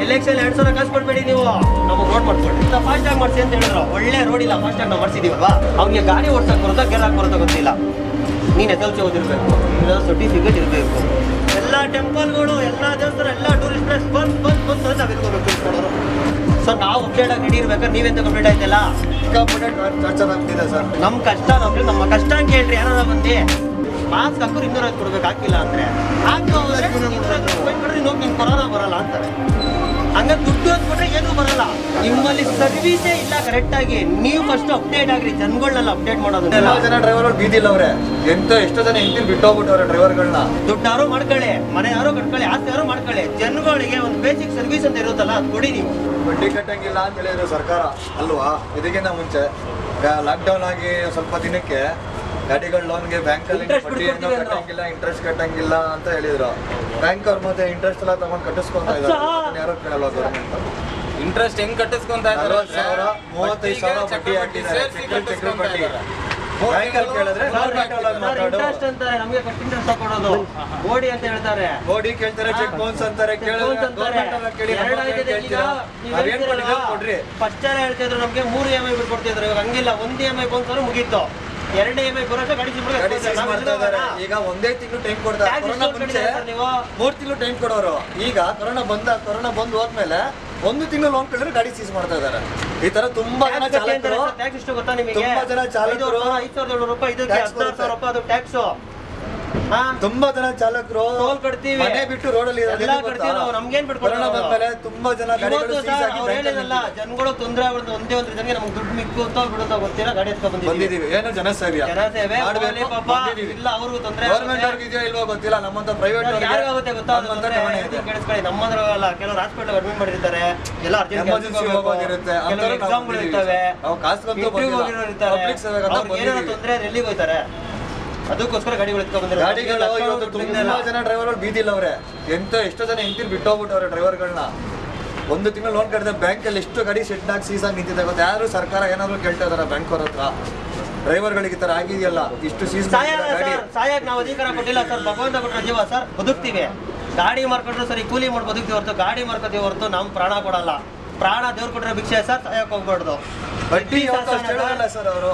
Election ಎರಡ್ ಸಾವಿರ ಕಾಸು ಕೊಡ್ಬೇಡಿ ನೀವು ನಮಗೆ ರೋಡ್ ಮಾಡ್ಕೊಡಿ ಫಾಸ್ಟ್ ಆಗಿ ಮಾಡ್ಸಿ ಅಂತ ಹೇಳಿದ್ರು ಒಳ್ಳೆ ರೋಡ್ ಇಲ್ಲ ಫಾಸ್ಟ್ ಆಗಿ ನಾವು ಮಾಡ್ಸಿದೀವಲ್ವಾ ಅವ್ನಿಗೆ ಗಾಡಿ ಓಡ್ಸಕ್ ಬರುತ್ತಾ ಗೆಲ್ಲಕ್ ಬರುತ್ತಾ ಗೊತ್ತಿಲ್ಲ ನೀನ್ ಎಸ್ ಎಲ್ ಸಿ ಓದಿರ್ಬೇಕು ಸರ್ಟಿಫಿಕೇಟ್ ಇರಬೇಕು ಎಲ್ಲ ಟೆಂಪಲ್ಗಳು ಎಲ್ಲ ದೇವಸ್ಥಾನ ಎಲ್ಲ ಟೂರಿಸ್ಟ್ ಪ್ಲೇಸ್ ಬಂದ್ ಬಂದ್ ಬಂದ್ ಅಂತ ನಾವ್ ಇರ್ಕೋಬೇಕು ತಿಳ್ಕೊಳ್ಳೋರು ಸೊ ನಾವು ಅಪ್ಡೇಟ್ ಆಗಿ ರೆಡಿ ಇರ್ಬೇಕಾದ್ರೆ ನೀವೆಂತ ಕಂಪ್ಲೀಟ್ ಆಯ್ತಲ್ಲ ಸಿಕ್ಕಾಪಟ್ಟೆ ಟಾರ್ಚರ್ ಆಗ್ತಿದೆ ಸರ್ ನಮ್ ಕಷ್ಟ ನಾವು ನಮ್ಮ ಕಷ್ಟ ಅಂತ ಕೇಳ್ರಿ ಯಾರು ಬಂದು ಮಾಸ್ಕ್ ಹಾಕೋರು ಇನ್ನೂರ ಐದು ಕೊಡ್ಬೇಕು ಹಾಕಿಲ್ಲ ಅಂದ್ರೆ ಹಾಕೋ ಹೋದ್ರೆ ಇನ್ನೂರ ಐದು ರೂಪಾಯಿ ಕೊಡ್ರಿ ಇನ್ನೊಬ್ಬ ನಿನ್ ಕೊರೋನಾ ಬರಲ್ಲ ಅಂತಾರೆ ಹಂಗ ದುಡ್ಡು ಅಂತ ಕೊಟ್ರೆ ಏನೂ ಬರಲ್ಲ ನಿಮ್ಮಲ್ಲಿ ಸರ್ವಿಸೇ ಇಲ್ಲ ಕರೆಕ್ಟ್ ಆಗಿ ನೀವು ಫಸ್ಟ್ ಅಪ್ಡೇಟ್ ಆಗ್ರಿ ಜನಗಳನ್ನೆಲ್ಲ ಅಪ್ಡೇಟ್ ಮಾಡೋದು ಎಲ್ಲ ಜನ ಡ್ರೈವರ್ಗಳು ಬೀದಿಲ್ಲ ಅವ್ರೆ ಎಂತ ಎಷ್ಟೋ ಜನ ಹಿಂದಿಲ್ ಬಿಟ್ಟೋಗ್ಬಿಟ್ಟವ್ರೆ ಡ್ರೈವರ್ಗಳನ್ನ ದುಡ್ಡಾರು ಮಾಡ್ಕೊಳ್ಳಿ ಮನೆ ಯಾರೋ ಕಟ್ಕೊಳ್ಳಿ ಆಸ್ತಿ ಯಾರೋ ಮಾಡ್ಕೊಳ್ಳಿ ಜನಗಳಿಗೆ ಒಂದು ಬೇಸಿಕ್ ಸರ್ವಿಸ್ ಅಂತ ಇರುತ್ತಲ್ಲ ಅದು ಕೊಡಿ ನೀವು ಬಡ್ಡಿ ಕಟ್ಟಂಗಿಲ್ಲ ಅಂತ ಹೇಳಿದ್ರು ಸರ್ಕಾರ ಅಲ್ವಾ ಇದಕ್ಕಿಂತ ಮುಂಚೆ ಲಾಕ್ಡೌನ್ ಆಗಿ ಸ್ವಲ್ಪ ದಿನಕ್ಕೆ ಗಾಡಿಗಳ ಲೋನ್ಗೆ ಬ್ಯಾಂಕಲ್ಲಿ Interest ಬಡ್ಡಿ ಏನೋ ಬಿಟ್ಕೊಡ್ತೀವಿ ಅಂದ್ರು. ಕಟ್ಟಂಗಿಲ್ಲ ಇಂಟ್ರೆಸ್ಟ್ ಕಟ್ಟಂಗಿಲ್ಲ ಅಂತ ಹೇಳಿದ್ರು ಬ್ಯಾಂಕ್ ಅವ್ರ ಮತ್ತೆ ಇಂಟ್ರೆಸ್ಟ್ ಎಲ್ಲ ತಗೊಂಡ್ ಕಟ್ಟಿಸ್ಕೊಂತ ಇದ್ದಾರೆ ಅಚ್ಚಾ. ಅದನ್ನ ಯಾರು ಕೇಳಲ್ಲ ಗೌರ್ಮೆಂಟ್ ಇಂಟ್ರೆಸ್ಟ್ ಹೆಂಗ್ ಕಟ್ಟಿಸ್ಕೊಂತ ಇದ್ದಾರೆ ನಲ್ವತ್ತು ಸಾವಿರ ಮೂವತ್ತೈದು ಸಾವಿರ ಬಡ್ಡಿ ಹಾಕಿದ್ದಾರೆ ಚಕ್ರ ಚಕ್ರ ಬಡ್ಡಿ ಬ್ಯಾಂಕಲ್ಲಿ ಕೇಳಿದ್ರೆ ಗೌರ್ಮೆಂಟ್ ಅಲ್ಲಿ ಮಾತಾಡು ಇಂಟ್ರೆಸ್ಟ್ ಅಂತಾರೆ ನಮಗೆ ಫಸ್ಟ್ ಇಂಟ್ರೆಸ್ಟ್ ಕೊಡೋದು ಓಡಿ ಅಂತ ಹೇಳ್ತಾರೆ ಓಡಿ ಕೇಳ್ತಾರೆ ಚೆಕ್ ಬೌನ್ಸ್ ಅಂತಾರೆ ಕೇಳಿದ್ರೆ ಗೌರ್ಮೆಂಟ್ ಅವ್ರ ಕೇಳಿ ನಮ್ಮ ಹತ್ರ ಏನ್ ಕೇಳ್ತೀರಾ ನಾವೇನ್ ಕೊಟ್ಟಿದ್ದೀವಿ ಕೊಡ್ರಿ ಫಸ್ಟ್ ಎಲ್ಲ ಹೇಳ್ತಿದ್ರು ನಮಗೆ ಮೂರು ಇ ಎಮ್ ಐ ಬಿಟ್ಕೊಡ್ತಿದ್ರು ಇವಾಗ ಹಂಗಿಲ್ಲ ಒಂದು ಇ ಎಮ್ ಐ ಬಂದ್ರೆ ಮುಗೀತು ಎರಡು ಇ ಎಮ್ ಐ ಬರೋಷ್ಟು ಗಾಡಿ ಗಾಡಿ ಸೀಸ್ ಮಾಡ್ತಾ ಇದ್ದಾರೆ ಈಗ ಒಂದೇ ತಿಂಗಳು ಟೈಮ್ ಕೊಡ್ತಾರೆ ಕೊರೋನಾ ಮುಂಚೆ ನೀವು ಮೂರ್ ತಿಂಗಳು ಟೈಮ್ ಕೊಡೋರು ಈಗ ಕೊರೋನಾ ಬಂದ ಕೊರೋನಾ ಬಂದು ಹೋದ್ಮೇಲೆ ಒಂದು ತಿಂಗಳು ಲೋನ್ ಕೇಳಿದ್ರೆ ಗಾಡಿ ಸೀಸ್ ಮಾಡ್ತಾ ಇದ್ದಾರೆ ಈ ತರ ತುಂಬಾ ಜನ ಚಾಲಕರು ಟ್ಯಾಕ್ಸ್ ಎಷ್ಟು ಗೊತ್ತಾ ನಿಮಗೆ ತುಂಬಾ ಜನ ಚಾಲಕರು ಐದು ಸಾವಿರದ ಏಳ್ನೂರು ರೂಪಾಯಿ ಇದಕ್ಕೆ tax ಹದಿನಾರು ಸಾವಿರ ರೂಪಾಯಿ ಅದು ಟ್ಯಾಕ್ಸ್ ಹಾ ತುಂಬಾ ಜನ ಚಾಲಕರು ಟೋಲ್ ಕಟ್ತೀವಿ. ಮನೆ ಬಿಟ್ಟು ರೋಡಲ್ಲಿ ಎಲ್ಲ ಕಟ್ತೀವಿ ನಾವು, ನಮ್ಗೇನ್ ಬಿಟ್ಕೊಡ್ತಾರೆ ಕೊರೋನಾ ಅವ್ರು? ಬಂದ್ಮೇಲೆ ತುಂಬಾ ಜನ ಗಾಡಿಗಳು ಇವತ್ತು ಸೀಸ್ ಸರ್ ಆಗಿ ಅವ್ರು ಬ್ಯಾಂಕಲ್ಲಿ ಹೇಳಿದಲ್ಲ ಜನಗಳು ತೊಂದರೆ ಆಗ್ಬಿಡುತ್ತೆ ಒಂದೇ ಒಂದು ಜನಗೆ ನಮ್ಗೆ ದುಡ್ಡು ಮಿಕ್ಕುತ್ತೋ ಬಿಡುತ್ತೋ ಗೊತ್ತಿಲ್ಲ ಗಾಡಿ ಎತ್ಕೊಂಡ್ ಬಂದಿದ್ದೀವಿ ಬಂದಿದೀವಿ ಏನು ಜನಸೇವೆ ಜನಸೇವೆ ಮಾಡ್ಬೇಕು, ಹೋಗ್ಲಿ ಪಾಪ ಬಂದಿದೀವಿ. ಇಲ್ಲ ಅವ್ರಿಗೂ ತೊಂದರೆ ಗೌರ್ಮೆಂಟ್ ಅವ್ರಿಗೆ ಇದೆಯೋ ಇಲ್ವೋ ಗೊತ್ತಿಲ್ಲ ನಮ್ಮಂತ ಪ್ರೈವೇಟ್ ಯಾರಿಗಾಗುತ್ತೆ ಗೊತ್ತಾ ಅದು ತೊಂದ್ರೆ? ಇದನ್ನ ಕೇಳಿಸ್ಕೊಳ್ಳಿ ನಮ್ಮದ್ರಲ್ಲ ಕೆಲವರು ಹಾಸ್ಪಿಟಲ್ ಅಡ್ಮಿಟ್ ಮಾಡಿರ್ತಾರೆ ಎಲ್ಲ ಅರ್ಜೆಂಟ್ ಎಮರ್ಜೆನ್ಸಿ ಹೋಗೋದಿರುತ್ತೆ ಕೆಲವರು ಎಕ್ಸಾಮ್ಗಳು ಇರ್ತವೆ ನಾವು ಕಾಸ್ಕೊಂತೂ Interview ಬಂದಿಲ್ಲ ಹೋಗಿರೋರು ಇರ್ತಾರೆ ಪಬ್ಲಿಕ್ ಸೇವೆಗೆ ಅಂತ ಅವ್ರಿಗೆ ಏನಾದ್ರು ಬಂದಿದ್ದೀವಿ ತೊಂದ್ರೆ ಎಲ್ಲಿಗೆ ಹೋಗ್ತಾರೆ ಅದಕ್ಕೋಸ್ಕರ ಗಾಡಿಗಳು ಎತ್ಕೊಂಡ್ ಬಂದಿರೋ ಗಾಡಿಗಳು ಇವತ್ತು ತುಂಬಾ ಜನ ಡ್ರೈವರ್ಗಳು ಬೀದಿಲ್ಲ ಅವ್ರೆ ಎಂತ ಎಷ್ಟೋ ಜನ ಹಿಂತಿರ್ ಬಿಟ್ಟೋಗ್ಬಿಟ್ಟವ್ರೆ ಡ್ರೈವರ್ಗಳನ್ನ ಒಂದು ತಿಂಗಳು ಲೋನ್ ಕಟ್ಟಿದ್ರೆ ಬ್ಯಾಂಕಲ್ಲಿ ಎಷ್ಟು ಗಾಡಿ ಸೆಟ್ ಆಗಿ ಸೀಸ್ ಆಗಿ ನಿಂತಿದೆ ಗೊತ್ತಾ ಯಾರು ಸರ್ಕಾರ ಏನಾದ್ರು ಕೇಳ್ತಾ ಇದಾರೆ ಬ್ಯಾಂಕ್ ಅವ್ರ ಹತ್ರ ಡ್ರೈವರ್ಗಳಿಗೆ ಈ ತರ ಆಗಿದೆಯಲ್ಲ ಇಷ್ಟು ಸೀಸ್ ಸಾಯ ಗಾಡಿ ಸರ್ ಸಾಯಕ್ ನಾವು ಅಧಿಕಾರ ಕೊಟ್ಟಿಲ್ಲ ಸರ್ ಭಗವಂತ ಕೊಟ್ಟರೆ ಜೀವ ಸರ್ ಬದುಕ್ತೀವಿ ಗಾಡಿ ಮಾರ್ಕೊಂಡ್ರು ಸರಿ ಕೂಲಿ ಮಾಡಿ ಬದುಕ್ತೀವಿ ಹೊರತು ಗಾಡಿ ಮಾರ್ಕೋತೀವಿ ಹೊರತು ನಮ್ ಪ್ರಾಣ ಕೊಡಲ್ಲ ಪ್ರಾಣ ದೇವ್ರು ಕೊಟ್ರೆ ಭಿಕ್ಷೆ ಸರ್ ಸಾಯಕ್ ಹೋಗ್ಬಾರ್ದು ಬಡ್ಡಿ ಯಾವತ್ತೂ ಅಷ್ಟು ಹೇಳಲ್ಲ ಸರ್ ಅವರು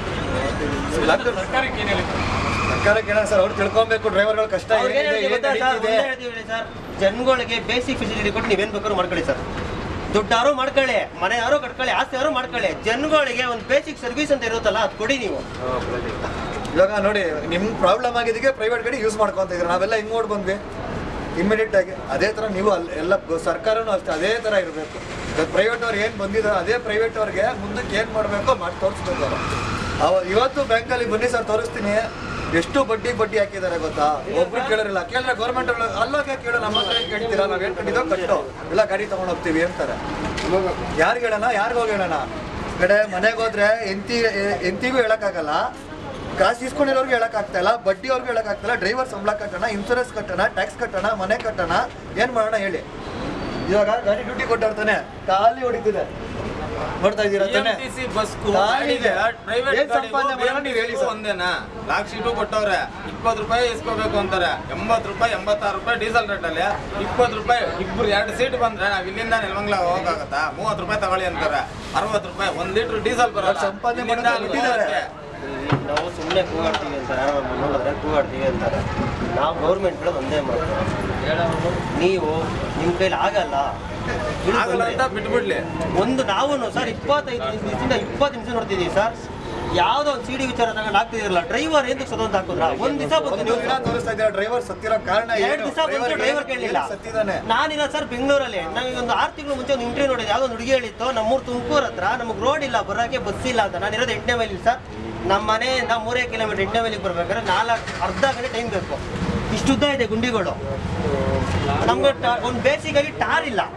ಸರ್ಕಾರಕ್ಕೆ ಹೇಳ ಸರ್ ಅವ್ರು ತಿಳ್ಕೊಬೇಕು ಡ್ರೈವರ್ಗಳ ಕಷ್ಟ ಅವ್ರಿಗೆ ಏನ್ ಏನಿದೆ ಹೇಳ್ತೀವಿ ಏನ್ ಗೊತ್ತಾ ಸರ್? ನಡೀತಿದೆ ಒಂದೇ ಹೇಳ್ತೀವಿ ಹೇಳಿ ಸರ್ ಜನಗಳಿಗೆ ಬೇಸಿಕ್ ಫೆಸಿಲಿಟಿ ಕೊಟ್ಟು ನೀವೇನ್ ಬೇಕಾದ್ರೂ ಮಾಡ್ಕೊಳ್ಳಿ ಸರ್ ದುಡ್ಡಾರು ಮಾಡ್ಕೊಳ್ಳಿ ಮನೆ ಯಾರು ಕಟ್ಕೊಳ್ಳಿ ಆಸ್ತಿ ಯಾರು ಮಾಡ್ಕೊಳ್ಳಿ ಜನಗಳಿಗೆ ಒಂದು ಬೇಸಿಕ್ ಸರ್ವಿಸ್ ಅಂತ ಇರುತ್ತಲ್ಲ ಅದು ಕೊಡಿ ನೀವು ಇವಾಗ ನೋಡಿ ನಿಮ್ ಪ್ರಾಬ್ಲಮ್ ಆಗಿದ್ದಕ್ಕೆ ಪ್ರೈವೇಟ್ ಗಾಡಿ ಯೂಸ್ ಮಾಡ್ಕೊಂತ ಇದ್ರು ನಾವೆಲ್ಲ ಹಿಂಗ್ ನೋಡ್ ಬಂದ್ವಿ ಇಮಿಡಿಯೇಟ್ ಆಗಿ ಅದೇ ತರ ನೀವು ಅಲ್ಲಿ ಎಲ್ಲ ಗೊ- ಸರ್ಕಾರನೂ ಅಷ್ಟೇ ಅದೇ ತರ ಇರಬೇಕು ಪ್ರೈವೇಟ್ ಅವ್ರು ಏನ್ ಬಂದಿದ್ದಾರೆ ಅದೇ ಪ್ರೈವೇಟ್ ಅವ್ರಿಗೆ ಮುಂದಕ್ಕೆ ಏನ್ ಮಾಡ್ಬೇಕೋ ಮಾಡಿ ತೋರಿಸ್ಬೇಕು ಅವರು ಅವ ಇವತ್ತು ಬ್ಯಾಂಕಲ್ಲಿ ಬನ್ನಿ ಸರ್ ತೋರಿಸ್ತೀನಿ ಎಷ್ಟು ಬಡ್ಡಿ ಬಡ್ಡಿ ಹಾಕಿದ್ದಾರೆ ಗೊತ್ತಾ ಒಬ್ರು ಕೇಳೋರಿಲ್ಲ ಕೇಳಿದ್ರೆ ಗೌರ್ಮೆಂಟ್ ಅಲ್ಲೋಗೆ ಕೇಳೋ ನಮ್ಮ ಹತ್ರ ಏನ್ ಕೇಳ್ತೀರಾ ನಾವ್ ಹೇಳ್ಕೊಂಡಿದ್ದೋ ಕಟ್ಟು ಇಲ್ಲ ಗಾಡಿ ತಗೊಂಡ್ ಹೋಗ್ತೀವಿ ಅಂತಾರೆ ಯಾರಿಗೆ ಹೇಳೋಣ ಯಾರಿಗ ಹೋಗಿ ಹೇಳೋಣ ಕಡೆ ಮನೆಗೆ ಹೋದ್ರೆ ಎಂತಿ ಎಂತಿಗೂ ಹೇಳಕ್ಕಾಗಲ್ಲ ಕಾಸು ಇಸ್ಕೊಂಡಿರೋರ್ಗೆ ಹೇಳಕ್ ಆಗ್ತಾ ಇಲ್ಲ ಬಡ್ಡಿ ಅವ್ರಿಗೆ ಹೇಳಕ್ ಆಗ್ತಾ ಇಲ್ಲ ಡ್ರೈವರ್ ಸಂಬಳ ಕಟ್ಟೋಣ ಇನ್ಸೂರೆನ್ಸ್ ಕಟ್ಟೋಣ ಟ್ಯಾಕ್ಸ್ ಕಟ್ಟೋಣ ಮನೆ ಕಟ್ಟೋಣ ಏನ್ ಮಾಡೋಣ ಹೇಳಿ ಇವಾಗ ಗಾಡಿ ಡ್ಯೂಟಿ ಕೊಟ್ಟಾಡ್ತಾನೆ ಖಾಲಿ ಹೊಡಿತಿದೆ ನೋಡ್ತಾ ಇದ್ದೀರಾ ತಾನೆ BMTC ಬಸ್ ಖಾಲಿ ಇದೆ. ಪ್ರೈವೇಟ್ ಏನ್ ಸಂಪಾದನೆ ಮಾಡೋಣ ನೀವ್ ಹೇಳಿ ಸರ್. ಒಂದೇನಾ ಲಾಕ್ ಶೀಟು ಕೊಟ್ಟವ್ರೆ ಇಪ್ಪತ್ತು ರೂಪಾಯಿ ಇಸ್ಕೋಬೇಕು ಅಂತಾರೆ ಎಂಬತ್ತು ರೂಪಾಯಿ ಎಂಬತ್ತಾರು ರೂಪಾಯಿ ಡೀಸೆಲ್ ರೇಟ್ ಅಲ್ಲಿ ಇಪ್ಪತ್ತು ರೂಪಾಯಿ ಇಬ್ರು ಎರಡು ಸೀಟ್ ಬಂದ್ರೆ ನಾವ್ ಇಲ್ಲಿಂದ ನೆಲಮಂಗ್ಲ ಹೋಗಕ್ಕಾಗತ್ತಾ ಮೂವತ್ತು ರೂಪಾಯಿ ತಗೊಳ್ಳಿ ಅಂತಾರೆ ಅರವತ್ತು ರೂಪಾಯಿ ಒಂದ್ ಲೀಟರ್ ಡೀಸೆಲ್ ಬರಲ್ಲ ಅವ್ರು ಸಂಪಾದನೆ ಇಲ್ಲಿಂದ ಮಾಡೋದು ಅಲ್ಲಿ ಬಿಟ್ಟಿದ್ದಾರೆ. ಹೋಗಕ್ಕೆ. ನಾವು ಸುಮ್ಮನೆ ಕೂಗಾಡ್ತೀವಿ ಅಂತಾರೆ ಯಾರೋ ನಮ್ಮನ್ನ ನೋಡಿದ್ರೆ ಕೂಗಾಡ್ತೀವಿ ಅಂತಾರೆ ನಾವು ಗೌರ್ಮೆಂಟ್ ಹೇಳೋದು ಒಂದೇ ಮಾತು ನೀವು ನಿಮ್ಮ ಕೈಲಿ ಆಗಲ್ಲ ಬಿಡು ಆಗಲ್ಲ ತೊಂದ್ರೆ. ಅಂತ ಬಿಟ್ಬಿಡ್ಲಿ ಒಂದು ನಾವು ಸರ್ ಇಪ್ಪತ್ತೈದು ನಿಮಿಷದಿಂದ ಇಪ್ಪತ್ತು ನಿಮಿಷ ನೋಡ್ತಿದ್ದೀವಿ ಸರ್ ಯಾವುದೋ ಒಂದು ಸಿಡಿ ವಿಚಾರ ತಗೊಂಡು ಹಾಕ್ತಿದಿರಲ್ಲ ಡ್ರೈವರ್ ಎಂದು ಸದೊಂದು ಹಾಕಿದ್ರ ಒಂದ್ ದಿವಸ ಬಂದು ಒಂದು ನೀವು ದಿನ ತೋರಿಸ್ತಾ ಇದ್ದೀರಾ ಡ್ರೈವರ್ ಸತ್ತಿರೋ ಕಾರಣ ಎರಡು ಏನು ದಿವಸ ಬಂದು ಡ್ರೈವರ್ ಡ್ರೈವರ್ ಕೇಳಲಿಲ್ಲ ಸತ್ತಿದ್ದಾನೆ ನಾನಿಲ್ಲ ಸರ್ ಬೆಂಗಳೂರಲ್ಲಿ ನನಗೆ ಒಂದು ಆರು ತಿಂಗಳು ಮುಂಚೆ ಒಂದು ಇಂಟರ್ವ್ಯೂ ನೋಡಿದೆ ಯಾವುದೋ ಒಂದು ಹುಡುಗಿ ಹೇಳಿತ್ತು ನಮ್ಮೂರು ತುಮಕೂರು ಹತ್ರ ನಮಗೆ ರೋಡ್ ಇಲ್ಲ ಬರೋಕ್ಕೆ ಬಸ್ ಇಲ್ಲ ಅಂತ ನಾನು ಇರೋದು ಎಂಟನೇ ಮೈಲಿ ಸರ್ ನಮ್ಮ ಮನೆಯಿಂದ ಮೂರೇ ಕಿಲೋಮೀಟರ್ ಎಂಟನೇ ಮೈಲಿಗೆ ಬರ್ಬೇಕಾದ್ರೆ ನಾಲ್ಕು ಅರ್ಧ ಗಂಟೆ ಟೈಮ್ ಬೇಕು ಇಷ್ಟು ಉದ್ದ ಇದೆ ಗುಂಡಿಗಳು ನಮ್ಗೆ ಟ- ಒಂದು ಬೇಸಿಕ್ ಆಗಿ ಟಾರ್ ಇಲ್ಲ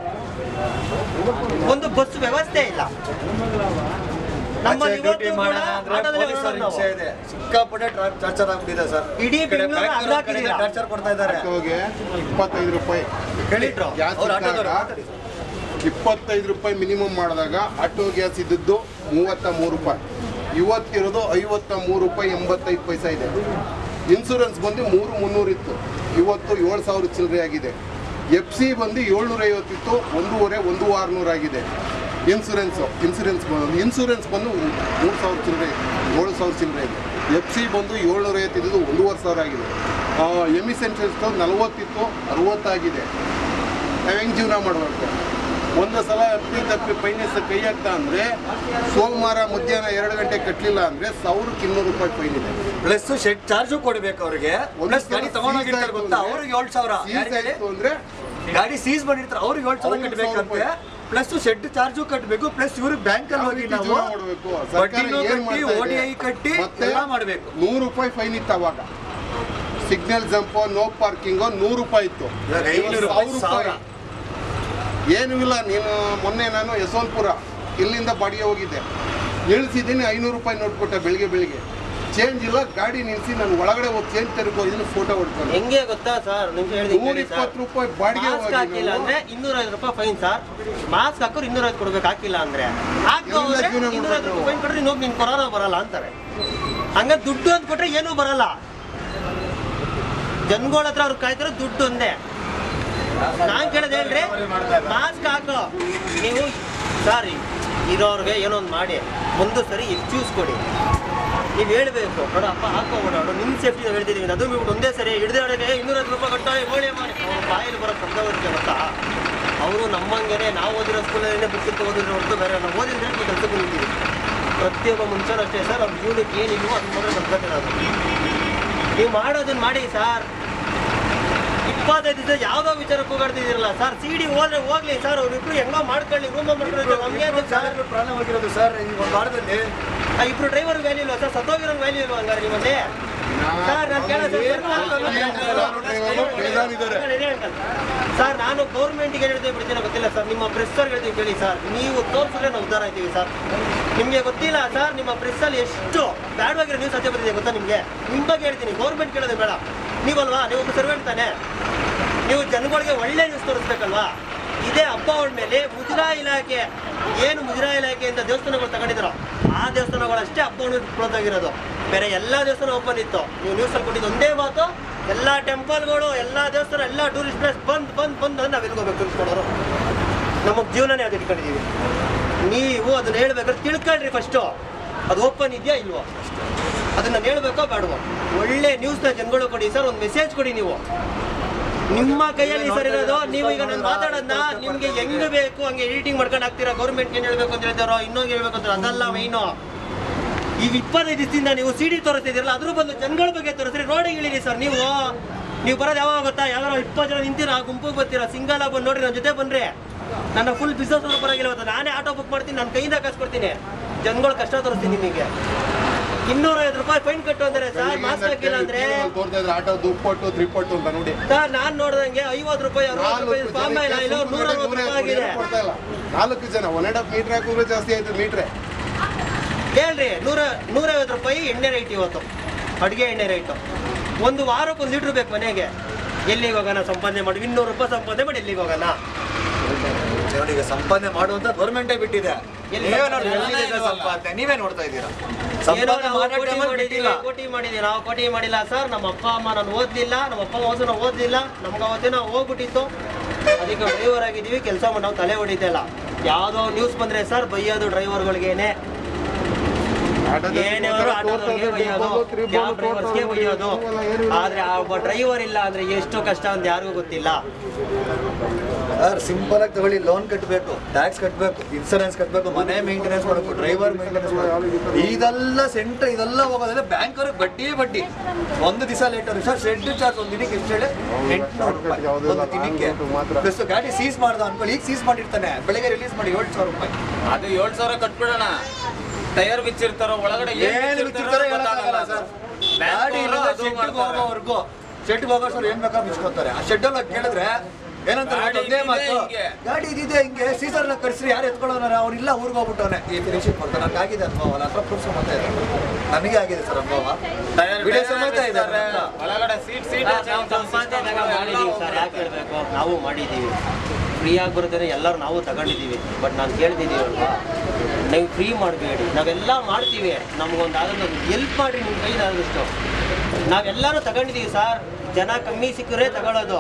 ಒಂದು ಬಸ್ ವ್ಯವಸ್ಥೆ ಇಲ್ಲ ನಮ್ಮಲ್ಲಿ ಡ್ಯೂಟಿ ಇವತ್ತು ಕೂಡ ಮಾಡೋಣ ಅಂದ್ರೆ ಆಟೋದಲ್ಲಿ ಪೊಲೀಸರ ಹೊರಡೋದು ನಾವು. ಹಿಂಸೆ ಇದೆ ಸಿಕ್ಕಾಪಟ್ಟೆ ಟಾರ್ಚರ್ ಆಗ್ಬಿಟ್ಟಿದೆ ಸರ್ ಇಡೀ ಬೆಂಗಳೂರು ಅರ್ಧ ಹಾಕಿದ್ದೀರಾ? ಟಾರ್ಚರ್ ಕೊಡ್ತಾ ಇದ್ದಾರೆ ಆಟೋಗೆ ಇಪ್ಪತ್ತೈದು ರೂಪಾಯಿ ಹೇಳಿ ಗ್ಯಾಸ್ ಅವ್ರು ಇದ್ದಾಗ ಆಟೋದವ್ರು ಮಾತಾಡಿ. ಇಪ್ಪತ್ತೈದು ರೂಪಾಯಿ ಮಿನಿಮಮ್ ಮಾಡಿದಾಗ ಆಟೋ ಗ್ಯಾಸ್ ಇದ್ದದ್ದು ಮೂವತ್ತ ಮೂರು ರೂಪಾಯಿ ಇವತ್ತಿರೋದು ಐವತ್ತ ಮೂರು ರೂಪಾಯಿ ಎಂಬತ್ತೈದು ಪೈಸಾ ಇದೆ ಇನ್ಸೂರೆನ್ಸ್ ಬಂದು ಮೂರು ಮುನ್ನೂರು ಇತ್ತು ಇವತ್ತು ಏಳು ಸಾವಿರ ಚಿಲ್ಲರೆ ಆಗಿದೆ ಎಫ್ ಸಿ ಬಂದು ಏಳ್ನೂರ ಐವತ್ತಿತ್ತು ಒಂದೂವರೆ ಒಂದು ಆರುನೂರು ಆಗಿದೆ ಇನ್ಸೂರೆನ್ಸು ಇನ್ಸೂರೆನ್ಸ್ ಬಂದು ಇನ್ಸೂರೆನ್ಸ್ ಬಂದು ಮೂರು ಸಾವಿರ ಚಿಲ್ಲರೆ ಏಳು ಸಾವಿರ ಚಿಲ್ಲರೆ ಇದೆ ಎಫ್ ಸಿ ಬಂದು ಏಳ್ನೂರ ಐವತ್ತಿದ್ದು ಒಂದೂವರೆ ಸಾವಿರ ಆಗಿದೆ ಎಮಿಸೆನ್ಸೆನ್ಸ್ ನಲವತ್ತಿತ್ತು ಅರವತ್ತಾಗಿದೆ ನಾವು ಹೆಂಗೆ ಜೀವನ ಮಾಡಬೇಕು ಒಂದು ಸಲ ಅಪ್ಪಿ ತಪ್ಪಿ ಫೈನೆನ್ಸ್ ಕೈ ಹಾಕ್ತಾ ಅಂದರೆ ಸೋಮವಾರ ಮಧ್ಯಾಹ್ನ ಎರಡು ಗಂಟೆ ಕಟ್ಟಲಿಲ್ಲ ಅಂದರೆ ಸಾವಿರಕ್ಕೆ ಇನ್ನೂರು ರೂಪಾಯಿ ಫೈನ್ ಇದೆ ಪ್ಲಸ್ ಶೆಡ್ ಚಾರ್ಜು ಕೊಡ್ಬೇಕು ಅವ್ರಿಗೆ ಒಂದು ಪ್ಲಸ್ ಸಲ ಗಾಡಿ ತಗೊಂಡೋಗಿರ್ತಾರೆ seize ಗೊತ್ತಾ ಆಯ್ತು ಅವ್ರಿಗೆ ಏಳು ಸಾವಿರ Seize ಯಾರಿಗೆ ಹೇಳಿ? ಆಯ್ತು ಅಂದರೆ ಗಾಡಿ ಸೀಸ್ ಮಾಡಿರ್ತಾರೆ ಅವ್ರಿಗೆ ಏಳು ಸಾವಿರ ಅವ್ರಿಗೆ ಕಟ್ಟಬೇಕಂತೆ ಸಾವಿರ ಪ್ಲಸ್ ಶೆಡ್ ಚಾರ್ಜು ಕಟ್ಟಬೇಕು ಪ್ಲಸ್ ಇವ್ರಿಗೆ ಬ್ಯಾಂಕ್ ಅಲ್ಲಿ ಯಾವ ಹೋಗಿ ರೀತಿ ನಾವು ಜೀವನ ಮಾಡ್ಬೇಕು? ಸರ್ಕಾರ ಬಡ್ಡಿನೂ ಏನ್ ಕಟ್ಟಿ ಮಾಡ್ತಾ ಓಡಿ ಇದೆ? ಐ ಕಟ್ಟಿ ಮತ್ತೆ ಎಲ್ಲ ಮಾಡಬೇಕು ನೂರು ರೂಪಾಯಿ ಫೈನ್ ಇತ್ತು ಅವಾಗ ಸಿಗ್ನಲ್ ಜಂಪು ನೋ ಪಾರ್ಕಿಂಗು ನೂರು ರೂಪಾಯಿ ಇತ್ತು ಇವಾಗ ಐನೂರು ಇವಾಗ ರೂಪಾಯಿ, ಸಾವಿರ ರೂಪಾಯಿ ಏನೂ ಇಲ್ಲ ನೀನು ಮೊನ್ನೆ ನಾನು ಯಶವಂತಪುರ ಇಲ್ಲಿಂದ ಬಾಡಿಗೆ ಹೋಗಿದ್ದೆ ಇಳಿಸಿದ್ದೀನಿ ಐನೂರು ರೂಪಾಯಿ ನೋಟ್ ಕೊಟ್ಟೆ ಬೆಳಿಗ್ಗೆ ಬೆಳಿಗ್ಗೆ ಚೇಂಜ್ ಇಲ್ಲ ಗಾಡಿ ನಿಲ್ಲಿಸಿ ನಾನು ಒಳಗಡೆ ಹೋಗಿ ಚೇಂಜ್ ತೆರಕೋ ಇದನ್ನು ಫೋಟೋ ಹೊಡ್ಕೊಂಡು ಹೆಂಗೆ ಗೊತ್ತಾ ಸರ್ ನಿಮ್ಗೆ ನೂರ ಹೇಳಿದ್ದೀನಿ ಇಪ್ಪತ್ತು ರೂಪಾಯಿ ಬಾಡಿಗೆ ಮಾಸ್ಕ್ ಹಾಕಿಲ್ಲ ಅಂದ್ರೆ ಇನ್ನೂರ ಐದು ರೂಪಾಯಿ ಫೈನ್ ಸರ್ ಮಾಸ್ಕ್ ಹಾಕೋರು ಇನ್ನೂರ ಐದು ಕೊಡ್ಬೇಕು ಹಾಕಿಲ್ಲ ಅಂದ್ರೆ ಹಾಕೋ ಎಲ್ಲ ಅಂದ್ರೆ ಜೀವನ ಇನ್ನೂರ ಐದು ಮಾಡ್ಬೇಕು. ರೂಪಾಯಿ ಫೈನ್ ಕೊಟ್ರೆ ಇನ್ನೊಬ್ಬ ನಿನ್ ಕೊರೋನಾ ಬರಲ್ಲ ಅಂತಾರೆ ಹಂಗ ದುಡ್ಡು ಅಂತ ಕೊಟ್ರೆ ಏನೂ ಬರಲ್ಲ ಜನಗಳ ಹತ್ರ ಅವ್ರು ಕಾಯ್ತಾರೆ ದುಡ್ಡು ಒಂದೇ ನಾನ್ ಕೇಳೋದು ಹೇಳ್ರಿ ಮಾಸ್ಕ್ ಹಾಕೋ ನೀವು ಸಾರಿ ಇರೋರ್ಗೆ ಏನೋ ಒಂದು ಮಾಡಿ ಒಂದು ಸರಿ ಎಕ್ಸ್ಕ್ಯೂಸ್ ಕೊಡಿ ನೀವು ಹೇಳ್ಬೇಕು ನೋಡು ಅಪ್ಪ ಹಾಕೋ ಓಡಾಡು ನಿಮ್ಮ ಸೇಫ್ಟಿ ನಾವು ಹೇಳ್ತಿದ್ದೀವಿ ಅದು ಬಿಟ್ಟು ಒಂದೇ ಸರಿ ಹಿಡಿದಾಡಿಗೆ ಇನ್ನೂರೈವತ್ತು ರೂಪಾಯಿ ಕಟ್ಟೋ ಓಡಿ ಮಾಡಿ ಅವ್ರ ಬಾಯಲ್ಲಿ ಬರೋ ಶಬ್ದ ಬರುತ್ತೆ ಗೊತ್ತಾ ಅವರು ನಮ್ಮಂಗೆನೆ ನಾವು ಓದಿರೋ ಸ್ಕೂಲಲ್ಲೇ ಬುಕ್ ಓದಿರೋ ಹೊರತು ಬೇರೆ ನಾವು ಓದಿದ್ರೆ ನೀವು ಕೆಲಸಕ್ಕೆ ನಿಂತೀವಿ ಪ್ರತಿಯೊಬ್ಬ ಮುಂಚೆನೂ ಅಷ್ಟೇ ಸರ್ ಅವ್ರ ಜೀವನಕ್ಕೆ ಏನಿಲ್ವೋ ಅದನ್ನ ಮಾತ್ರ ನಡ್ಕೊತಿರೋದು ನೀವು ಮಾಡೋದನ್ನ ಮಾಡಿ ಸರ್ ಇಪ್ಪತ್ತೈದು ದಿವಸ ಯಾವ್ದೋ ವಿಚಾರ ಕೂಗಾಡ್ತಿದ್ದೀರಲ್ಲ ಸರ್ ಸಿ ಡಿ ಹೋದ್ರೆ ಹೋಗ್ಲಿ ಸರ್ ಅವ್ರಿಬ್ರು ಹೆಂಗೋ ಮಾಡ್ಕೊಳ್ಳಿ ರೂಮ್ ಮಾಡ್ಕೊಳ್ಳಿ ನಮ್ಗೆ ಯಾಕೆ ಸರ್ ಪ್ರಾಣವಾಗಿರೋದು ಸರ್ ಈ ಒಂದು ವಾರದಲ್ಲಿ ಆ ಇಬ್ರು ಡ್ರೈವರ್ ವ್ಯಾಲ್ಯೂ ಇಲ್ವಾ ಸರ್ ಸತ್ತೋಗಿರೋ ವ್ಯಾಲ್ಯೂ ಇಲ್ವಾ ಹಂಗಾರೆ ನಿಮ್ಮಲ್ಲಿ ಸರ್ ನಾನು ಕೇಳೋದು ಸರ್ ನಾನು ಗೌರ್ಮೆಂಟ್ಗೆ ಹೇಳ್ತೀವಿ ಬಿಡ್ತೀನಿ ಗೊತ್ತಿಲ್ಲ ಸರ್ ನಿಮ್ಮ ಪ್ರೆಸ್ಸರ್ ಹೇಳ್ತೀವಿ ಕೇಳಿ ಸರ್ ನೀವು ತೋರಿಸಿದ್ರೆ ನಾವು ಉದ್ಧಾರ ಆಯ್ತೀವಿ ಸರ್ ನಿಮಗೆ ಗೊತ್ತಿಲ್ಲ ಸರ್ ನಿಮ್ಮ ಪ್ರೆಸ್ಸಲ್ಲಿ ಎಷ್ಟು ಬ್ಯಾಡವಾಗಿರೋ ನ್ಯೂಸ್ ಸತ್ಯ ಬಂದಿದೆ ಗೊತ್ತಾ ನಿಮಗೆ ನಿಮ್ಮ ಬಗ್ಗೆ ಹೇಳ್ತೀನಿ ಗೌರ್ಮೆಂಟ್ ಕೇಳೋದು ಬೇಡ ನೀವಲ್ವಾ ನೀವು ಒಬ್ಬ ಸರ್ವೆಂಟ್ ತಾನೆ ನೀವು ಜನಗಳಿಗೆ ಒಳ್ಳೆ ನ್ಯೂಸ್ ತೋರಿಸ್ಬೇಕಲ್ವಾ ಇದೇ ಹಬ್ಬ ಮೇಲೆ ಮುಜರಾ ಇಲಾಖೆ ಏನು ಮುಜರಾ ಇಲಾಖೆ ಅಂತ ದೇವಸ್ಥಾನಗಳು ತಗೊಂಡಿದ್ರು ಆ ದೇವಸ್ಥಾನಗಳಷ್ಟೇ ಹಬ್ಬ ಕ್ಲೋಸ್ ಆಗಿರೋದು ಬೇರೆ ಎಲ್ಲ ದೇವಸ್ಥಾನ ಓಪನ್ ಇತ್ತು ನೀವು ನ್ಯೂಸಲ್ಲಿ ಕೊಟ್ಟಿದ್ದು ಒಂದೇ ಮಾತು ಎಲ್ಲ ಟೆಂಪಲ್ಗಳು ಎಲ್ಲ ದೇವಸ್ಥಾನ ಎಲ್ಲ ಟೂರಿಸ್ಟ್ ಪ್ಲೇಸ್ ಬಂದ್ ಬಂದ್ ಬಂದ್ ಅಂದ್ರೆ ನಾವು ಎಲ್ಗೋಬೇಕು ತಿಳ್ಸ್ಕೊಡೋರು ನಮಗೆ ಜೀವನನೇ ಅದು ಇಟ್ಕೊಂಡಿದ್ದೀವಿ ನೀವು ಅದನ್ನ ಹೇಳ್ಬೇಕಾದ್ರೆ ತಿಳ್ಕೊಳ್ರಿ ಫಸ್ಟು ಅದು ಓಪನ್ ಇದೆಯಾ ಇಲ್ವೋ ಅದನ್ನ ಹೇಳ್ಬೇಕೋ ಬೇಡವೋ ಒಳ್ಳೆ ನ್ಯೂಸ್ನ ಜನಗಳು ಕೊಡಿ ಸರ್ ಒಂದು ಮೆಸೇಜ್ ಕೊಡಿ ನೀವು ನಿಮ್ಮ ಕೈಯಲ್ಲಿ ಸರ್ ಇರೋದು ನೀವು ಈಗ ನಾನು ಮಾತಾಡೋದನ್ನ ನಿಮ್ಗೆ ಹೆಂಗ್ ಬೇಕು ಹಂಗೆ ಎಡಿಟಿಂಗ್ ಮಾಡ್ಕೊಂಡು ಹಾಕ್ತೀರಾ ಗೌರ್ಮೆಂಟ್ ಏನ್ ಹೇಳ್ಬೇಕು ಅಂತ ಹೇಳ್ತಾರೋ ಇನ್ನೊಂದು ಹೇಳ್ಬೇಕು ಅಂತ ಅದಲ್ಲ ಮೈನು ಈಗ ಇಪ್ಪತ್ತೈದು ದಿವಸದಿಂದ ನೀವು ಸಿ ಡಿ ತೋರಿಸ್ತಿದ್ದೀರಲ್ಲ ಅದ್ರ ಬಂದು ಜನಗಳ ಬಗ್ಗೆ ತೋರಿಸ್ರಿ ರೋಡಿಗೆ ಇಳಿರಿ ಸರ್ ನೀವು ನೀವು ಬರೋದು ಯಾವಾಗ ಗೊತ್ತಾ ಯಾವಾಗ ಇಪ್ಪತ್ತು ಜನ ನಿಂತೀರಾ ಗುಂಪಿಗೆ ಬರ್ತೀರಾ ಸಿಂಗಲ್ ಆಗಿ ಬಂದು ನೋಡ್ರಿ ನನ್ನ ಜೊತೆ ಬನ್ರಿ ನನ್ನ ಫುಲ್ ಬಿಸ್ನೆಸ್ ಅವ್ರ ಪರವಾಗಿಲ್ಲ ಇವತ್ತು ನಾನೇ ಆಟೋ ಬುಕ್ ಮಾಡ್ತೀನಿ ನನ್ನ ಕೈಯಿಂದ ಕಾಸು ಕೊಡ್ತೀನಿ ಜನಗಳ ಕಷ್ಟ ತೋರಿಸ್ತೀನಿ ನಿಮಗೆ ಇನ್ನೂರೈವತ್ತು ರೂಪಾಯಿ ಫೈನ್ ಕಟ್ಟು ಅಂದ್ರೆ ಸರ್ ಮಾಸ್ಕ್ ಹಾಕಿಲ್ಲ ಅಂದ್ರೆ ತೋರ್ತಾ ಇದ್ರೆ ಆಟೋ ದುಪ್ಪಟ್ಟು ತ್ರಿಪಟ್ಟು ಅಂತ ನೋಡಿ ಸರ್ ನಾನ್ ನೋಡ್ದಂಗೆ ಐವತ್ತು ರೂಪಾಯಿ ಅರವತ್ತು ರೂಪಾಯಿ ಪಾಮ್ ಆಯಿಲ್ ಇಲ್ಲ ನೂರ ಅರವತ್ತು ರೂಪಾಯಿ ಆಗಿದೆ ಕೊಡ್ತಾ ಇಲ್ಲ ನಾಲ್ಕು ಜನ ಒನ್ ಅಂಡ್ ಹಾಫ್ ಮೀಟರ್ ಹಾಕಿದ್ರೆ ಜಾಸ್ತಿ ಆಯ್ತು ಮೀಟ್ರೆ ಹೇಳ್ರಿ ನೂರ ನೂರೈವತ್ತು ರೂಪಾಯಿ ಎಣ್ಣೆ ರೈಟ್ ಇವತ್ತು ಅಡುಗೆ ಎಣ್ಣೆ ರೈಟು ಒಂದು ವಾರಕ್ಕೆ ಒಂದು ಲೀಟ್ರ್ ಬೇಕು ಮನೆಗೆ ಎಲ್ಲಿಗೆ ಹೋಗೋಣ ಸಂಪಾದನೆ ಮಾಡಿ ಇನ್ನೂರು ರೂಪಾಯಿ ಸಂಪಾದನೆ ಮಾಡಿ ಎಲ್ಲಿಗೆ ಹೋಗೋಣ ನೋಡಿ ಈಗ ಸಂಪಾದನೆ ಮಾಡುವಂತ ಗೌರ್ಮೆಂಟೇ ಬಿಟ್ಟಿದೆ ಎಲ್ಲಿ ನೀವೇ ನೋಡಿ ಸಂಪಾದನೆ ಎಲ್ಲಿದೆ ಇಲ್ವಲ್ಲ? ಸಂಪಾದನೆ ನೀವೇ ನೋಡ್ತಾ ಇದ್ದೀರಾ ಏನೋ ಸಂಪಾದನೆ ನಾವು ಮಾಡೋ ಕೋಟಿ ಟೈಮಲ್ಲಿ ಮಾಡಿದೀವಿ ಬಿಟ್ಟಿಲ್ಲ ಕೋಟಿ ಮಾಡಿದೀವಿ ನಾವು ಕೋಟಿ ಮಾಡಿಲ್ಲ ಸರ್ ನಮ್ಮ ಅಪ್ಪ ಅಮ್ಮ ನಾನು ಓದ್ಲಿಲ್ಲ ನಮ್ಮ ಅಪ್ಪ ಅಮ್ಮ ನಾವು ಓದ್ಲಿಲ್ಲ ನಮ್ಗೆ ಅವತ್ತೇನೋ ಹೋಗ್ಬಿಟ್ಟಿತ್ತು ಅದಕ್ಕೆ ಡ್ರೈವರ್ ಆಗಿದ್ದೀವಿ ಕೆಲಸ ಮಾಡಿ ನಾವು ತಲೆ ಹೊಡಿತಿಲ್ಲ ಯಾವುದೋ ನ್ಯೂಸ್ ಬಂದ್ರೆ ಸರ್ ಬೈಯೋದು ಡ್ರೈವರ್ಗಳಿಗೇನೆ ಏನೇ ಅವರು ಆಟೋದವ್ರಿಗೆ ಬೈಯೋದು ಕ್ಯಾಬ್ ಡ್ರೈವರ್ಸ್ಗೆ ಬೈಯೋದು ಆದ್ರೆ ಆ ಒಬ್ಬ ಡ್ರೈವರ್ ಇಲ್ಲ ಅಂದ್ರೆ ಎಷ್ಟು ಕಷ್ಟ ಅಂತ ಯಾರಿಗೂ ಗೊತ್ತಿಲ್ಲ ಸರ್ ಸಿಂಪಲ್ ಆಗಿ ತಗೊಳ್ಳಿ ಲೋನ್ ಕಟ್ಟಬೇಕು ಟ್ಯಾಕ್ಸ್ ಕಟ್ಟಬೇಕು ಇನ್ಸೂರೆನ್ಸ್ ಕಟ್ಟಬೇಕು ಮನೆ ಮೇಂಟೆನೆನ್ಸ್ ಮಾಡಬೇಕು ಡ್ರೈವರ್ ಮೇಂಟೆನೆನ್ಸ್ ಮಾಡಬೇಕು ಇದೆಲ್ಲ ಸೆಂಟರ್ ಇದೆಲ್ಲ ಹೋಗೋದ್ರೆ ಬ್ಯಾಂಕ್ ಅವ್ರಿಗೆ ಬಡ್ಡಿ ಬಡ್ಡಿ ಒಂದು ದಿವಸ ಲೇಟ್ ಆದ್ರೆ ಸರ್ ಶೆಡ್ ಚಾರ್ಜ್ ಒಂದು ದಿನಕ್ಕೆ ಎಷ್ಟು ಹೇಳಿ ಎಂಟುನೂರು ರೂಪಾಯಿ ಒಂದು ದಿನಕ್ಕೆ ಪ್ಲಸ್ ಗಾಡಿ ಸೀಸ್ ಮಾಡ್ದ ಅನ್ಕೊಳ್ಳಿ ಈಗ ಸೀಸ್ ಮಾಡಿರ್ತಾನೆ ಬೆಳಿಗ್ಗೆ ರಿಲೀಸ್ ಮಾಡಿ ಏಳು ಸಾವಿರ ರೂಪಾಯಿ ಅದು ಏಳ್ ಸಾವಿರ ಕಟ್ಬಿಡೋಣ ಟೈರ್ ಬಿಚ್ಚಿರ್ತಾರೋ ಒಳಗಡೆ ಏನ್ ಏನು ಬಿಚ್ಚಿರ್ತಾರೋ ಬಿಚ್ಚಿರ್ತಾರೆ ಗೊತ್ತಾಗಲ್ಲ ಸರ್ ಬ್ಯಾಂಕ್ ಗಾಡಿ ಅವ್ರು ಅದು ಶೆಡ್ಗೆ ಮಾಡ್ತಾರೆ. ಹೋಗೋವರೆಗೂ ಶೆಡ್ಗೆ ಹೋಗೋ ಸರ್ ಏನ್ ಬೇಕಾದ್ರೂ ಬಿಚ್ಕೋತಾರೆ ಆ ಶೆಡ್ ಅಲ್ಲಿ ಕೇಳಿದ್ರೆ ಏನಂತ ಗಾಡಿ ಒಂದೇ ಮಾತು ಇದಿದೆ ಹಿಂಗೆ. ಗಾಡಿ ಇದಿದೆ ಹಿಂಗೆ ಸೀಸರ್ ಕರ್ಸ್ರಿ ಯಾರು ಎತ್ಕೊಳ್ಳೋಣ ಅವ್ರು ಇಲ್ಲ ಊರಿಗೆ ಹೋಗ್ಬಿಟ್ಟವನೆ ಈ ಫಿನಿಶಿಂಗ್ ಮಾಡ್ತಾರೆ ನನಗೆ ಆಗಿದೆ ಅನುಭವ ನನ್ನ ಹತ್ರ ಪ್ರೂಫ್ ಸಮೇತ ಇದೆ ನನಗೆ ಆಗಿದೆ ಸರ್ ಅನುಭವ ಟೈರ್ ವಿಡಿಯೋ ಟೈರ್ ಸಮೇತ ಇದೆ ಬಿಚ್ಚಿರ್ತಾರೆ. ಒಳಗಡೆ ಸೀಟ್ ಸೀಟ್ ನಾವು ಸಂಪಾದನೆ ಮಾಡಿದೀವಿ ಸರ್ ಯಾಕೆ ಹೇಳ್ಬೇಕು ನಾವು ಮಾಡಿದ್ದೀವಿ ಫ್ರೀ ಆಗಿ ಬರುತ್ತೆ ಎಲ್ಲರೂ ನಾವು ತಗೊಂಡಿದ್ದೀವಿ ಬಟ್ ನಾನು ಕೇಳ್ತಿದ್ದೀವಿ ಅಲ್ವಾ ನೀವು ಫ್ರೀ ಮಾಡಬೇಡಿ ನಾವೆಲ್ಲ ಮಾಡ್ತೀವಿ ನಮಗೊಂದು ಅದೊಂದು ಎಲ್ಪ್ ಮಾಡಿ ನಿಮ್ಮ ಕೈಲಾದಷ್ಟು ನಾವೆಲ್ಲರೂ ತಗೊಂಡಿದ್ದೀವಿ ಸರ್ ಜನ ಕಮ್ಮಿ ಸಿಕ್ಕರೆ ತಗೊಳ್ಳೋದು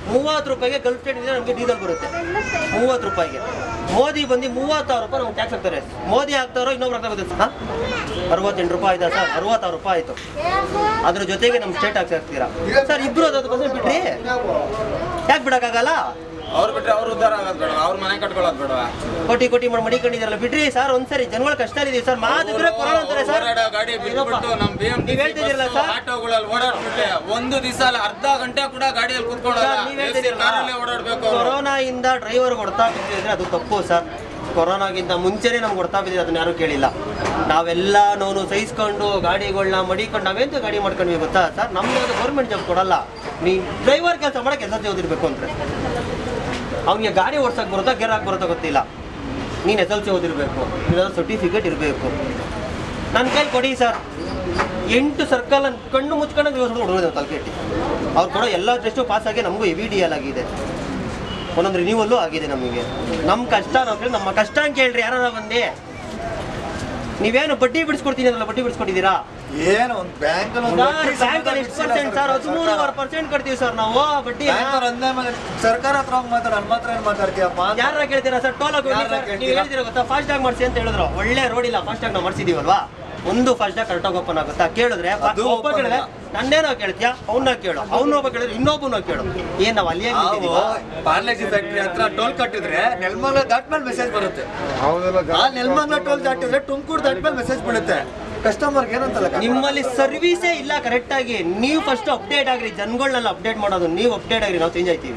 ಮೂವತ್ತು ರೂಪಾಯಿಗೆ ಗಲ್ಫ್ ಸ್ಟೇಟ್ ನಮಗೆ ಡೀಸೆಲ್ ಬರುತ್ತೆ ಮೂವತ್ತು ರೂಪಾಯಿಗೆ ಮೋದಿ ಬಂದು ಮೂವತ್ತಾರು ರೂಪಾಯಿ ನಮ್ಗೆ ಟ್ಯಾಕ್ಸ್ ಹಾಕ್ತಾರೆ ಮೋದಿ ಹಾಕ್ತಾರೋ ಇನ್ನೊಬ್ರು ಹಾಕ್ತಾ ಹಾಂ ಅರವತ್ತೆಂಟು ರೂಪಾಯಿ ಆಯ್ತಾ ಸರ್ ಅರವತ್ತಾರು ರೂಪಾಯಿ ಆಯಿತು ಅದ್ರ ಜೊತೆಗೆ ನಮ್ಮ ಸ್ಟೇಟ್ ಟ್ಯಾಕ್ಸ್ ಹಾಕ್ತೀರಾ ಸರ್ ಇಬ್ರು ಅದಾದ ಪರ್ಸೆಂಟ್ ಬಿಡ್ರಿ ಯಾಕೆ ಬಿಡೋಕ್ಕಾಗಲ್ಲ ಅವ್ರು ಬಿಟ್ರೆ ಅವ್ರು ಉದ್ಧಾರ ಆಗೋದು ಬೇಡ ಅವ್ರ ಮನೆ ಕಟ್ಕೊಳ್ಳೋದು ಬೇಡ ಕೋಟಿ ಕೋಟಿ ಮಾಡಿ ಮಡಿಕೊಂಡಿದ್ದಾರಲ್ಲ ಬಿಡ್ರಿ ಸರ್ ಒಂದ್ಸರಿ ಜನಗಳ ಕಷ್ಟ ಇದೀವಿ ಸರ್ ಮಾತಿದ್ರೆ ಕೊರೋನಾ ಅಂತಾರೆ ಸರ್ ಓಡಾಡೋ ಗಾಡಿ ಬಿಟ್ಬಿಟ್ಟು ನಮ್ ಬಿ ಎಂ ನೀವ್ ಹೇಳ್ತಿದ್ದೀರಲ್ಲ ಸರ್ ಆಟೋಗಳಲ್ಲಿ ಓಡಾಡ್ಬಿಟ್ರೆ ಒಂದು ದಿವಸ ಅಲ್ಲ ಅರ್ಧ ಗಂಟೆ ಕೂಡ ಗಾಡಿಯಲ್ಲಿ ಕುತ್ಕೊಳ್ಳೋಲ್ಲ ಸರ್, ನೀವ್ ಹೇಳ್ತಿದ್ದೀರಲ್ಲ, ಕಾರಲ್ಲೇ ಓಡಾಡ್ಬೇಕು ಅವ್ರು. ಕೊರೋನಾ ಇಂದ ಡ್ರೈವರ್ ಹೊಡ್ತಾ ಬಿದ್ದಿದ್ರೆ ಅದು ತಪ್ಪು ಸರ್ ಕೊರೋನಾಗಿಂತ ಮುಂಚೆನೇ ನಮ್ಗೆ ಹೊಡ್ತಾ ಬಿದ್ದಿದೆ ಅದನ್ನ ಯಾರು ಕೇಳಿಲ್ಲ ನಾವೆಲ್ಲ ನೋವು ಸಹಿಸ್ಕೊಂಡು ಗಾಡಿಗಳನ್ನ ಮಡಿಕೊಂಡು ನಾವೆಂತ ಗಾಡಿ ಮಾಡ್ಕೊಂಡ್ವಿ ಗೊತ್ತಾ ಸರ್ ನಮ್ಗೆ ಅದು ಗೌರ್ಮೆಂಟ್ ಜಾಬ್ ಕೊಡಲ್ಲ ನೀ ಡ್ರೈವರ್ ಕೆಲಸ ಮಾಡಕ್ಕೆ ಎಸ್ ಎಲ್ ಸಿ ಓದಿರ್ಬೇಕು ಅಂದ್ರೆ ಅವ್ನಿಗೆ ಗಾಡಿ ಓಡ್ಸಕ್ ಬರುತ್ತಾ ಗೇರ್ ಹಾಕಿ ಬರುತ್ತಾ ಗೊತ್ತಿಲ್ಲ ನೀನು ಎಸ್ ಎಲ್ ಸಿ ಓದಿರ್ಬೇಕು ಇಲ್ಲ ಸರ್ಟಿಫಿಕೇಟ್ ಇರಬೇಕು ನನ್ನ ಕೈಲಿ ಕೊಡಿ ಸರ್ ಎಂಟು ಸರ್ಕಲ್ ಕಣ್ಣು ಮುಚ್ಕೊಂಡು ವ್ಯವಸ್ಥೆ ಹೊಡೋದು ತಲೆಕೆಟ್ಟಿ ಅವ್ರು ಕೊಡೋ ಎಲ್ಲ ಟೆಸ್ಟು ಪಾಸ್ ಆಗಿ ನಮಗೂ ಎ ವಿ ಡಿ ಎಲ್ ಆಗಿದೆ ಒಂದೊಂದು ರಿನ್ಯೂವಲ್ಲು ಆಗಿದೆ ನಮಗೆ ನಮ್ಮ ಕಷ್ಟ ನಾವು ಕೇಳಿ ನಮ್ಮ ಕಷ್ಟ ಅಂತ ಕೇಳ್ರಿ ಯಾರು ಬಂದು ನೀವೇನು ಬಡ್ಡಿ ಬಿಡಿಸ್ಕೊಡ್ತೀನಿ ಅದಲ್ಲ ಬಡ್ಡಿ ಬಿಡಿಸ್ಕೊಟ್ಟಿದ್ದೀರಾ ಏನು ಒಂದು ಬ್ಯಾಂಕ್ ಬ್ಯಾಂಕಲ್ಲಿ ಎಷ್ಟು ಪರ್ಸೆಂಟ್ ಸರ್ ಹದಿಮೂರುವರೆ ಪರ್ಸೆಂಟ್ ಕಟ್ತೀವಿ ಸರ್ ನಾವು ಬಡ್ಡಿ ಸರ್ಕಾರ ಹತ್ರ ಹೋಗಿ ಮಾತಾಡ ನನ್ನ ಮಾತ್ರ ಏನ್ ಮಾತಾಡ್ತೀಯಪ್ಪ ಅಂತ. ಯಾರ ಕೇಳ್ತೀರಾ ಸರ್ ಟೋಲ್ ಯಾರ್ನ ನೀವು ಕೇಳ್ತೀರಾ? ಹೇಳ್ತೀರಾ ಗೊತ್ತಾ ಫಾಸ್ಟ್ ಟ್ಯಾಗ್ ಮಾಡಿಸಿ ಅಂತ ಹೇಳಿದ್ರು ಒಳ್ಳೆ ರೋಡ್ ಇಲ್ಲ ಫಾಸ್ಟ್ ಟ್ಯಾಗ್ ನಾವು ಮಾಡಿಸಿದೀವಲ್ವಾ ಒಂದು ಫಾಸ್ಟ್ ಟ್ಯಾಗ್ ಕರೆಕ್ಟಾಗಿ ಓಪನ್ ಆಗುತ್ತಾ ಕೇಳಿದ್ರೆ ಅದು ಒಬ್ಬ open ಕೇಳಿದ್ರೆ ಇಲ್ಲ. ನನ್ನೇನೋ ಕೇಳ್ತೀಯಾ ಅವನ್ನ ಕೇಳು ಅವನೊಬ್ಬ ಕೇಳಿದ್ರೆ ಇನ್ನೊಬ್ಬನ ಕೇಳು ಏನ್ ನಾವು ಅಲ್ಲಿ ನಾವು ಪಾರ್ಲೇಜಿ ಫ್ಯಾಕ್ಟ್ರಿ ಹತ್ರ ಟೋಲ್ ಕಟ್ಟಿದ್ರೆ ನೆಲ್ಮಂಗ್ಲ ದಾಟ್ಮೇಲೆ ಮೆಸೇಜ್ ಬರುತ್ತೆ ಆ ನೆಲ್ಮಂಗ್ಲ ಟೋಲ್ ದಾಟಿದ್ರೆ ತುಮಕೂರು ದಾಟ್ಮೇಲೆ ಮೆಸೇಜ್ ಬೀಳುತ್ತೆ ಕಸ್ಟಮರ್ಗೆ ಏನಂತಲ್ಲ ನಿಮ್ಮಲ್ಲಿ ಸರ್ವಿಸೇ ಇಲ್ಲ ಕರೆಕ್ಟ್ ಆಗಿ ನೀವು ಫಸ್ಟ್ ಅಪ್ಡೇಟ್ ಆಗ್ರಿ ಜನಗಳನ್ನೆಲ್ಲ ಅಪ್ಡೇಟ್ ಮಾಡೋದು ನೀವು ಅಪ್ಡೇಟ್ ಆಗ್ರಿ ನಾವು ಚೇಂಜ್ ಆಯ್ತೀವಿ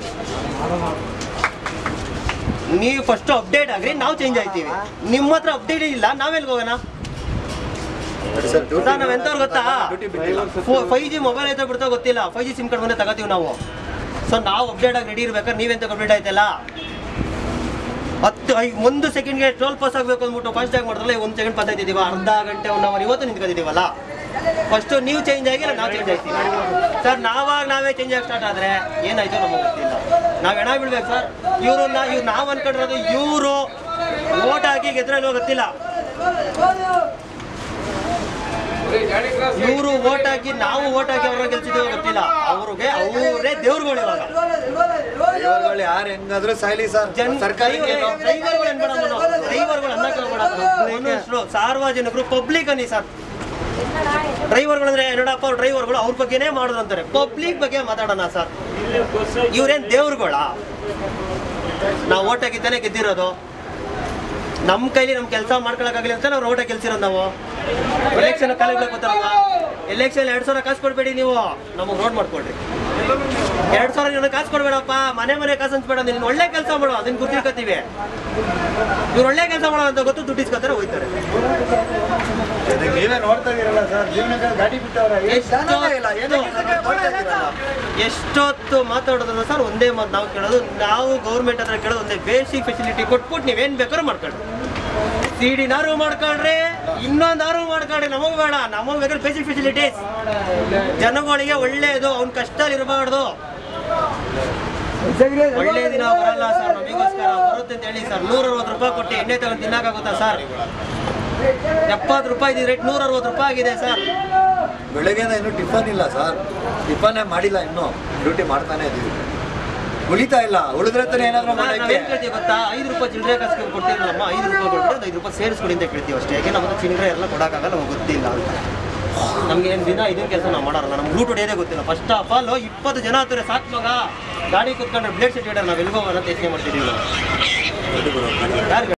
ನೀವು ಫಸ್ಟ್ ಅಪ್ಡೇಟ್ ಆಗ್ರಿ ನಾವು ಚೇಂಜ್ ಆಯ್ತೀವಿ ನಿಮ್ಮ ಹತ್ರ ಅಪ್ಡೇಟ್ ಇಲ್ಲ ನಾವೆಲ್ಲಿ ಹೋಗೋಣ ಸರ್ ನಾವ್ ಎಂತವ್ರು ಗೊತ್ತಾ ಡ್ಯೂಟಿ ಬಿಟ್ಟಿಲ್ಲ ಫೈವ್ ಜಿ ಮೊಬೈಲ್ ಐತೆ ಬಿಡ್ತಾ ಗೊತ್ತಿಲ್ಲ ಫೈವ್ ಜಿ ಸಿಮ್ ಕಾರ್ಡ್ ಬಂದ್ರೆ ತಗೋತೀವಿ ನಾವು ಸೊ ನಾವು ಅಪ್ಡೇಟ್ ಆಗಿ ರೆಡಿ ಇರ್ಬೇಕಾದ್ರೆ ನೀವೆಂತ ಅಪ್ಡೇಟ್ ಆಯ್ತಲ್ಲ ಹತ್ತು ಐ ಒಂದು ಸೆಕೆಂಡ್ಗೆ ಟೋಲ್ ಪಾಸ್ ಆಗಬೇಕು ಅಂದ್ಬಿಟ್ಟು ಫಾಸ್ಟ್ ಆಗಿ ಮಾಡಿದ್ರಲ್ಲ ಒಂದು ಸೆಕೆಂಡ್ ಪಾಸ್ ಆಯ್ತಿದ್ದೀವ ಅರ್ಧ ಗಂಟೆ ಒನ್ ಅವರ್ ಇವತ್ತು ನಿಂತ್ಕೊಂಡಿದ್ದೀವಲ್ಲ ಫಸ್ಟ್ ನೀವು ಚೇಂಜ್ ಆಗಿಲ್ಲ ನಾವು ಚೇಂಜ್ ಆಗ್ತೀವಿ ಸರ್ ನಾವಾಗ ನಾವೇ ಚೇಂಜ್ ಆಗಿ ಸ್ಟಾರ್ಟ್ ಆದರೆ ಏನಾಯ್ತು ನಮಗೆ ಗೊತ್ತಿಲ್ಲ ನಾವು ಹೆಣ ಬೀಳ್ಬೇಕು ಸರ್ ಇವ್ರನ್ನ ಇವ್ರು ನಾವು ಅನ್ಕೊಂಡಿರೋದು ಇವರು ಓಟ್ ಹಾಕಿ ಗೆದ್ರಲ್ಲಿ ಗೊತ್ತಿಲ್ಲ ಇವರು ಓಟ್ ಹಾಕಿ ನಾವು ಓಟ್ ಹಾಕಿ ಅವ್ರನ್ನ ಗೆಲ್ಸಿದ್ದೀವೋ ಗೊತ್ತಿಲ್ಲ ಅವ್ರಿಗೆ ಅವರೇ ದೇವ್ರುಗಳು ಇವಾಗ ಡ್ರೈವರ್ಗಳು ಯಾರು ಹೆಂಗಾದ್ರೂ ಸಾಯ್ಲಿ ಸರ್ ಜನ್ ಸರ್ಕಾರಕ್ಕೆ ಏನು? ಡ್ರೈವರ್ಗಳು ಅನ್ಬೇಡ ಮನು. ಡ್ರೈವರ್ಗಳು ಅನ್ನಕ್ಕೆ ಹೋಗ್ಬೇಡ. ಮನುಷ್ಯರು ಸಾರ್ವಜನಿಕರು ಪಬ್ಲಿಕ್ ಅನ್ನಿ ಸರ್ ಡ್ರೈವರ್ಗಳು ಅಂದ್ರೆ ನೋಡಪ್ಪ ಡ್ರೈವರ್ಗಳು ಅವ್ರ ಬಗ್ಗೆನೇ ಮಾಡೋದು ಅಂತಾರೆ ಪಬ್ಲಿಕ್ ಬಗ್ಗೆ ಮಾತಾಡೋಣ ಸರ್ ಇವ್ರೇನ್ ದೇವ್ರುಗಳ ನಾವು ಓಟ್ ಹಾಕಿದ್ದಾನೆ ಗೆದ್ದಿರೋದು ನಮ್ಮ ಕೈಲಿ ನಮ್ಮ ಕೆಲಸ ಮಾಡ್ಕೊಳಕ್ಕಾಗಲಿ ಅಂತ ನಾವು ಓಟ ಗೆಲ್ಸಿರೋದು ನಾವು ಎಲೆಕ್ಷನ್ ಕಾಲಿಗೆ ಗೊತ್ತಾರಲ್ಲ ಎಲೆಕ್ಷನ್ ಎರಡು ಸಾವಿರ ಕಾಸು ಕೊಡ್ಬೇಡಿ ನೀವು ನಮಗೆ ರೋಡ್ ಮಾಡ್ಕೊಡ್ರಿ ಎರಡು ಸಾವಿರ ನನಗೆ ಕಾಸು ಕೊಡ್ಬೇಡಪ್ಪ ಮನೆ ಮನೆ ಕಾಸು ಹಂಚ್ಬೇಡ ನೀನು ಒಳ್ಳೆ ಕೆಲಸ ಮಾಡು ಅದನ್ನ ಗುರ್ತಿರ್ಕೊತೀವಿ ಇವ್ರು ಒಳ್ಳೆ ಕೆಲಸ ಮಾಡೋ ಅಂತ ಗೊತ್ತು ದುಡ್ಡು ಇಸ್ಕೊತಾರೆ ಹೋಯ್ತಾರೆ ಇದಕ್ಕೆ ನೀವೇ ನೋಡ್ತಾ ಇದೀರಲ್ಲ ಸರ್ ಜೀವನಕ್ಕೆ ಗಾಡಿ ಬಿಟ್ಟವ್ರ ಎಷ್ಟೊತ್ತು- ಇಲ್ಲ ಏನಕ್ಕೆ ನೋಡ್ತಾ ಇದೀರಲ್ಲ? ಎಷ್ಟೊತ್ತು ಮಾತಾಡೋದ್ರ ಸರ್ ಒಂದೇ ಮಾತು ನಾವು ಕೇಳೋದು ನಾವು ಗೌರ್ಮೆಂಟ್ ಹತ್ರ ಕೇಳೋದು ಒಂದೇ ಬೇಸಿಕ್ ಫೆಸಿಲಿಟಿ ಕೊಟ್ಬಿಟ್ಟು ನೀವೇನು ಬೇಕಾದ್ರೂ ಮಾಡ್ಕೊಳ್ರಿ ಸಿ ಡಿನಾರು ಮಾಡ್ಕೊಳ್ರಿ ಇನ್ನೊಂದಾರು ಮಾಡ್ಕೊಳ್ರಿ ನಮಗೆ ಬೇಡ ನಮಗೆ ಬೇಕಾದ್ರೆ ಬೇಸಿಕ್ ಫೆಸಿಲಿಟೀಸ್ ಜನಗಳಿಗೆ ಒಳ್ಳೇದು ಅವ್ನ ಕಷ್ಟದಲ್ಲಿ ಇರಬಾರ್ದು ಒಳ್ಳೆ ದಿನ ಬರಲ್ಲ ಸರ್ ನಮಗೋಸ್ಕರ ಬರುತ್ತೆ ಅಂತ ಹೇಳಿ ಸರ್ ನೂರ ಅರವತ್ತು ರೂಪಾಯಿ ಕೊಟ್ಟು ಎಣ್ಣೆ ತಗೊಂಡು ತಿನ್ನಕ್ಕಾಗುತ್ತಾ ಸರ್ ಎಪ್ಪತ್ತು ರೂಪಾಯಿ ಇದ್ದಿದ್ದು ರೇಟ್ ನೂರ ಅರವತ್ತು ರೂಪಾಯಿ ಆಗಿದೆ ಸರ್ ಬೆಳಗ್ಗೆಯಿಂದ ಇನ್ನೂ ಟಿಫನ್ ಇಲ್ಲ ಸರ್ ಟಿಫನ್ನೇ ಮಾಡಿಲ್ಲ ಇನ್ನೂ ಡ್ಯೂಟಿ ಮಾಡ್ತಾನೆ ಇದೀವಿ ಉಳಿತಾ ಇಲ್ಲ ಉಳಿದ್ರೆ ತಾನೇ ಏನಾದ್ರು ನಾವ್ ಮಾಡಕ್ಕೆ ಏನ್ ಕೇಳ್ತೀವಿ ಗೊತ್ತಾ ಐದು ರೂಪಾಯಿ ಚಿಲ್ಲರೆ ಕಾಸು ಕೊಡ್ತೀವಿ ನಮ್ಮ ಐದು ರೂಪಾಯಿ ಕೊಟ್ಬಿಟ್ಟು ಒಂದು ಐದು ರೂಪಾಯಿ ಸೇರಿಸ್ಕೊಡಿ ಅಂತ ಕೇಳ್ತೀವಿ ಅಷ್ಟೇ ಯಾಕೆ ನಮ್ದು ಚಿಲ್ಲರೆ ಎಲ್ಲ ಕೊಡೋಕ್ಕಾಗಲ್ಲ ನಮ್ಗೆ ಗೊತ್ತಿಲ್ಲ ಅಂತ ನಮ್ಗೆ ಏನು ದಿನ ಇದನ್ನ ಕೆಲಸ ನಾವು ಮಾಡಲ್ಲ ನಮ್ಗೆ ರೂಟ್ ಹೊಡೆಯೋದೇ ಗೊತ್ತಿಲ್ಲ ಫಸ್ಟ್ ಆಫ್ ಆಲ್ ಇಪ್ಪತ್ತು ಜನ ಹತ್ತಿರ ಸಾಕು ಮಗ ಗಾಡಿ ಕುತ್ಕೊಂಡ್ರೆ ಬ್ಲೇಡ್ ಸೆಟ್ ನಾವು ಎಲ್ಗೋ ಅಂತ ಯೋಚನೆ ಮಾಡ್ತಿದ್ದೀವಿ ನಾವು ಯಾರು